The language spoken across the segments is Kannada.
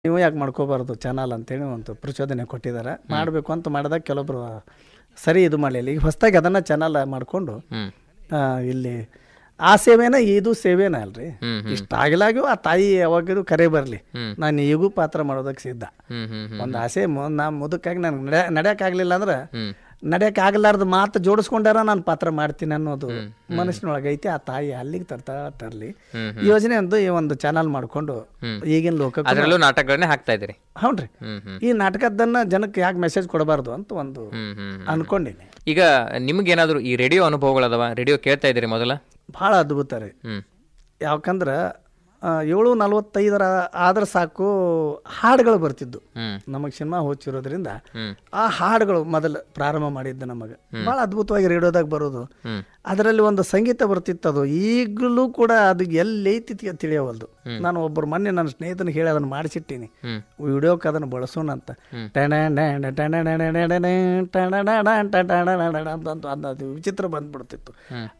ನೀವು ಯಾಕೆ ಮಾಡ್ಕೋಬಾರ್ದು ಚಾನಲ್ ಅಂತೇಳಿ ಒಂದು ಪ್ರಚೋದನೆ ಕೊಟ್ಟಿದ್ದಾರೆ ಮಾಡಬೇಕು ಅಂತ ಮಾಡಿದಾಗ ಕೆಲವೊಬ್ರು ಸರಿ ಇದು ಮಾಡಲಿಲ್ಲ ಈಗ ಹೊಸದಾಗಿ ಅದನ್ನು ಚಾನಲ್ ಮಾಡಿಕೊಂಡು ಹ್ಮ್ ಇಲ್ಲಿ ಆ ಸೇವೆನ ಇದು ಸೇವೆನ ಅಲ್ರಿ ಹ್ಮ್, ಇಷ್ಟ ಆಗಲಾಗ್ಯೂ ಆ ತಾಯಿ ಯಾವಾಗಿದ್ರು ಕರೆ ಬರಲಿ ಹ್ಮ್. ನಾನು ಈಗೂ ಪಾತ್ರ ಮಾಡೋದಕ್ಕೆ ಸಿದ್ಧ ಹ್ಮ್ ಹ್ಮ್ ಹ್ಮ್ ಒಂದು ಆಸೆ ಮು- ನಾ ಮುದುಕಾಗಿ ನನಗೆ ನಡೆ ನಡೆಯೋಕ್ಕಾಗಲಿಲ್ಲ ಅಂದ್ರೆ ಹ್ಮ್ ನಡೆಯೋಕ್ಕಾಗಲಾರ್ದು ಮಾತು ಜೋಡಿಸ್ಕೊಂಡಾರ ನಾನು ಪಾತ್ರ ಮಾಡ್ತೀನಿ ಅನ್ನೋದು ಮನಸ್ಸಿನೊಳಗೆ ಐತಿ ಆ ತಾಯಿ ಅಲ್ಲಿಗೆ ತರ್ತಾ ತರಲಿ ಹ್ಮ್, ಯೋಜನೆ ಒಂದು ಈ ಒಂದು ಚಾನಲ್ ಮಾಡಿಕೊಂಡು ಈಗಿನ ಲೋಕಕ್ಕೆ ಅದರಲ್ಲೂ ನಾಟಕಗಳನ್ನೇ ಹಾಕ್ತಾ ಇದ್ದೀರಿ ಹೌನ್ರಿ ಹ್ಮ್ ಹ್ಮ್ ಈ ನಾಟಕದನ್ನ ಜನಕ್ಕೆ ಯಾಕೆ ಮೆಸೇಜ್ ಕೊಡಬಾರ್ದು ಅಂತ ಒಂದು ಹ್ಮ್ ಹ್ಮ್ ಅನ್ಕೊಂಡಿನಿ ಈಗ ನಿಮ್ಗೇನಾದ್ರು ಈ ರೇಡಿಯೋ ಅನುಭವಗಳದಾವ ರೇಡಿಯೋ ಕೇಳ್ತಾ ಇದ್ದೀರಿ ಮೊದಲ ಭಾಳ ಅದ್ಭುತ ರೀ ಹ್ಮ್ ಯಾಕಂದ್ರೆ ಆ, ಏಳು ನಲ್ವತ್ತೈದರ ಆದ್ರೆ ಸಾಕು ಹಾಡುಗಳು ಬರ್ತಿದ್ದು ಹ್ಮ್ ನಮಗೆ ಸಿನಿಮಾ ಹೋಚಿರೋದ್ರಿಂದ ಹ್ಮ್ ಆ ಹಾಡುಗಳು ಮೊದಲು ಪ್ರಾರಂಭ ಮಾಡಿದ್ದು ನಮಗೆ ಭಾಳ ಅದ್ಭುತವಾಗಿ ರೇಡಿಯೋದಾಗ ಬರೋದು ಹ್ಮ್ ಅದರಲ್ಲಿ ಒಂದು ಸಂಗೀತ ಬರ್ತಿತ್ತು ಅದು ಈಗಲೂ ಕೂಡ ಅದು ಎಲ್ಲಿ ಐತಿ ತಿ- ತಿಳಿಯವಲ್ದು ನಾನು ಒಬ್ಬರು ಮೊನ್ನೆ ನನ್ನ ಸ್ನೇಹಿತನಿಗೆ ಹೇಳಿ ಅದನ್ನು ಮಾಡಿಸಿಟ್ಟೀನಿ ಹ್ಮ್ ವಿಡಿಯೋಕ್ಕೆ ಅದನ್ನು ಬಳಸೋಣ ಅಂತ ಟಣ ಡಣ ಟಣ ಡಣ ಡಣ ಡಣ ಟಣ ಡಣ ಟಣ ಡಣ ಡಣ ಅಂತ ಅಂತ ಅಂದ್ ಅದು ವಿಚಿತ್ರ ಬಂದ್ಬಿಡ್ತಿತ್ತು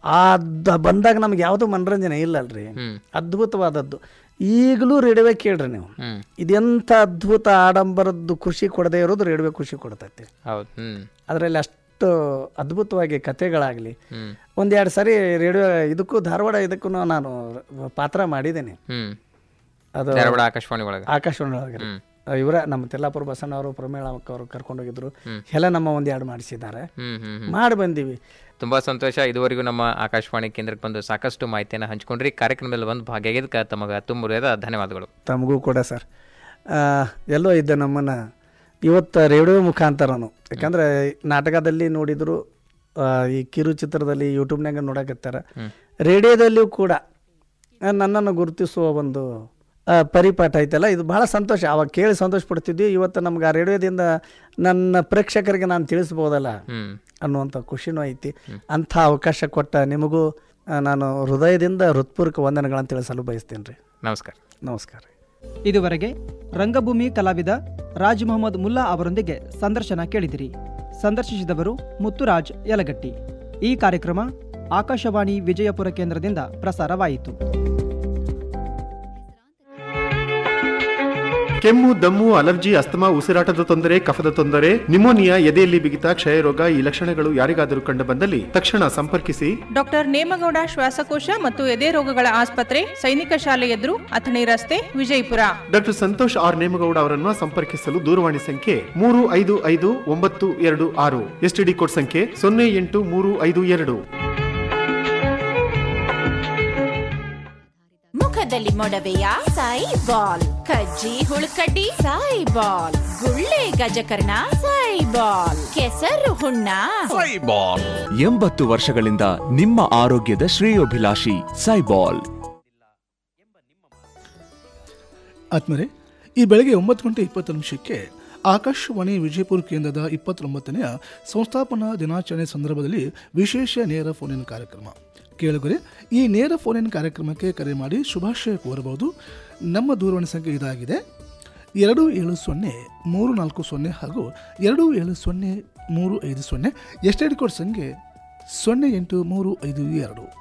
ಅದ ಬಂದಾಗ ನಮ್ಗೆ ಯಾವುದೂ ಮನರಂಜನೆ ಇಲ್ಲಲ್ರಿ ಹ್ಮ್. ಅದ್ಭುತವಾದದ್ದು ಈಗಲೂ ರೇಡಿಯೋವೇ ಕೇಳ್ರಿ ನೀವು ಹ್ಮ್ ಇದೆಂಥ ಅದ್ಭುತ ಆಡಂಬರದ್ದು ಖುಷಿ ಕೊಡದೇ ಇರೋದು ರೇಡಿಯೋ ಖುಷಿ ಕೊಡ್ತೈತಿ ಹೌದು ಹ್ಮ್ ಅದರಲ್ಲಿ ಅಷ್ಟು ಅದ್ಭುತವಾಗಿ ಕಥೆಗಳಾಗಲಿ ಹ್ಮ್ ಒಂದೆರಡು ಸರಿ ರೇಡಿಯೋ ಇದಕ್ಕೂ ಧಾರವಾಡ ಇದಕ್ಕೂ ನಾನು ಪಾತ್ರ ಮಾಡಿದ್ದೀನಿ ಹ್ಮ್ ಅದು ಧಾರವಾಡ ಆಕಾಶವಾಣಿ ಒಳಗೆ ಆಕಾಶವಾಣಿ ಒಳಗೆ ಹ್ಮ್. ಇವರ ನಮ್ಮ ತೆಲ್ಲಾಪುರ ಬಸಣ್ಣ ಅವರು ಪ್ರಮೇಳ ಅವರು ಕರ್ಕೊಂಡೋಗಿದ್ರು ಎಲ್ಲ ನಮ್ಮ ಒಂದು ಎರಡು ಮಾಡಿಸಿದ್ದಾರೆ ಹ್ಮ್ ಹ್ಮ್ ಹ್ಮ್ ಮಾಡಿ ಬಂದೀವಿ ತುಂಬಾ ಸಂತೋಷ ಇದುವರೆಗೂ ನಮ್ಮ ಆಕಾಶವಾಣಿ ಕೇಂದ್ರಕ್ಕೆ ಬಂದು ಸಾಕಷ್ಟು ಮಾಹಿತಿಯನ್ನು ಹಂಚ್ಕೊಂಡ್ರಿ ಕಾರ್ಯಕ್ರಮದಲ್ಲಿ ಬಂದು ಭಾಗಿಯಾಗಿದ್ದಕ್ಕೆ ತಮಗೆ ತುಂಬ ಹೃದಯದ ಧನ್ಯವಾದಗಳು ತಮಗೂ ಕೂಡ ಸರ್ ಆ, ಎಲ್ಲೋ ಇದ್ದ ನಮ್ಮನ್ನು ಇವತ್ತು ರೇಡಿಯೋ ಮುಖಾಂತರನು ಯಾಕಂದ್ರೆ ನಾಟಕದಲ್ಲಿ ನೋಡಿದ್ರು ಆ, ಈ ಕಿರು ಚಿತ್ರದಲ್ಲಿ ಯೂಟ್ಯೂಬ್ನಾಗ ನೋಡಕತ್ತಾರ ರೇಡಿಯೋದಲ್ಲಿಯೂ ಕೂಡ ಆ, ನನ್ನನ್ನು ಗುರುತಿಸುವ ಒಂದು ಆ, ಪರಿಪಾಠ ಐತಲ್ಲ ಇದು ಬಹಳ ಸಂತೋಷ ಅವಾಗ ಕೇಳಿ ಸಂತೋಷ ಪಡ್ತಿದ್ವಿ ಇವತ್ತು ನಮ್ಗೆ ಆ ರೇಡಿಯೋದಿಂದ ನನ್ನ ಪ್ರೇಕ್ಷಕರಿಗೆ ನಾನು ತಿಳಿಸ್ಬೋದಲ್ಲ ಹ್ಮ್ ಅನ್ನುವಂಥ ಖುಷಿನೂ ಐತಿ ಅಂಥ ಅವಕಾಶ ಕೊಟ್ಟ ನಿಮಗೂ ಆ, ನಾನು ಹೃದಯದಿಂದ ಹೃತ್ಪೂರ್ವಕ ವಂದನೆಗಳನ್ನು ತಿಳಿಸಲು ಬಯಸ್ತೇನೆ ರೀ ನಮಸ್ಕಾರ ನಮಸ್ಕಾರ ರೀ ಇದುವರೆಗೆ ರಂಗಭೂಮಿ ಕಲಾವಿದ ರಾಜ್ ಮೊಹಮ್ಮದ್ ಮುಲ್ಲಾ ಅವರೊಂದಿಗೆ ಸಂದರ್ಶನ ಕೇಳಿದಿರಿ ಸಂದರ್ಶಿಸಿದವರು ಮುತ್ತುರಾಜ್ ಯಲಗಟ್ಟಿ ಈ ಕಾರ್ಯಕ್ರಮ ಆಕಾಶವಾಣಿ ವಿಜಯಪುರ ಕೇಂದ್ರದಿಂದ ಪ್ರಸಾರವಾಯಿತು ಕೆಮ್ಮು ದಮ್ಮು ಅಲರ್ಜಿ ಅಸ್ತಮಾ ಉಸಿರಾಟದ ತೊಂದರೆ ಕಫದ ತೊಂದರೆ ನಿಮೋನಿಯಾ ಎದೆಯಲ್ಲಿ ಬಿಗಿತ ಕ್ಷಯರೋಗ ಈ ಲಕ್ಷಣಗಳು ಯಾರಿಗಾದರೂ ಕಂಡು ಬಂದಲ್ಲಿ ತಕ್ಷಣ ಸಂಪರ್ಕಿಸಿ ಡಾಕ್ಟರ್ ನೇಮಗೌಡ ಶ್ವಾಸಕೋಶ ಮತ್ತು ಎದೆ ರೋಗಗಳ ಆಸ್ಪತ್ರೆ ಸೈನಿಕ ಶಾಲೆ ಎದುರು ಅಥಣಿ ರಸ್ತೆ ವಿಜಯಪುರ ಡಾಕ್ಟರ್ ಸಂತೋಷ್ ಆರ್ ನೇಮಗೌಡ ಅವರನ್ನು ಸಂಪರ್ಕಿಸಲು ದೂರವಾಣಿ ಸಂಖ್ಯೆ ಮೂರು ಐದು ಐದು ಒಂಬತ್ತು ಎರಡು ಆರು ಎಸ್ಟಿಡಿ ಕೋಡ್ ಸಂಖ್ಯೆ ಸೊನ್ನೆ ಎಂಟು ಮೂರು ಐದು ಎರಡು ಮುಖದಲ್ಲಿ ಮೊಡವೆಯ ಸಾಯಿ ಬಾಲ್ ಕಜ್ಜಿ ಹುಳುಕಡ್ಡಿ ಸಾಯಿ ಬಾಲ್ ಗುಳ್ಳೆ ಗಜಕರ್ಣ ಸಾಯಿ ಬಾಲ್ ಕೆಸರು ಹುಣ್ಣ ಸೈಬಾಲ್ ಎಂಬತ್ತು ವರ್ಷಗಳಿಂದ ನಿಮ್ಮ ಆರೋಗ್ಯದ ಶ್ರೇಯೋಭಿಲಾಷಿ ಸೈಬಾಲ್ ಆತ್ಮರೆ ಈ ಬೆಳಗ್ಗೆ ಒಂಬತ್ತು ಗಂಟೆ ಇಪ್ಪತ್ತು ನಿಮಿಷಕ್ಕೆ ಆಕಾಶವಾಣಿ ವಿಜಯಪುರ ಕೇಂದ್ರದ ಇಪ್ಪತ್ತೊಂಬತ್ತನೆಯ ಸಂಸ್ಥಾಪನಾ ದಿನಾಚರಣೆ ಸಂದರ್ಭದಲ್ಲಿ ವಿಶೇಷ ನೇರ ಫೋನಿನ ಕಾರ್ಯಕ್ರಮ ಕೇಳುಗರೆ ಈ ನೇರ ಫೋನಿನ ಕಾರ್ಯಕ್ರಮಕ್ಕೆ ಕರೆ ಮಾಡಿ ಶುಭಾಶಯ ಕೋರಬಹುದು ನಮ್ಮ ದೂರವಾಣಿ ಸಂಖ್ಯೆ ಇದಾಗಿದೆ ಎರಡು ಏಳು ಸೊನ್ನೆ ಮೂರು ನಾಲ್ಕು ಸೊನ್ನೆ ಹಾಗೂ ಎರಡು ಏಳು ಸೊನ್ನೆ ಮೂರು ಐದು ಸೊನ್ನೆ ಎಸ್ಟೇಡ್ ಕೋಡ್ ಸಂಖ್ಯೆ ಸೊನ್ನೆ ಎಂಟು ಮೂರು ಐದು ಎರಡು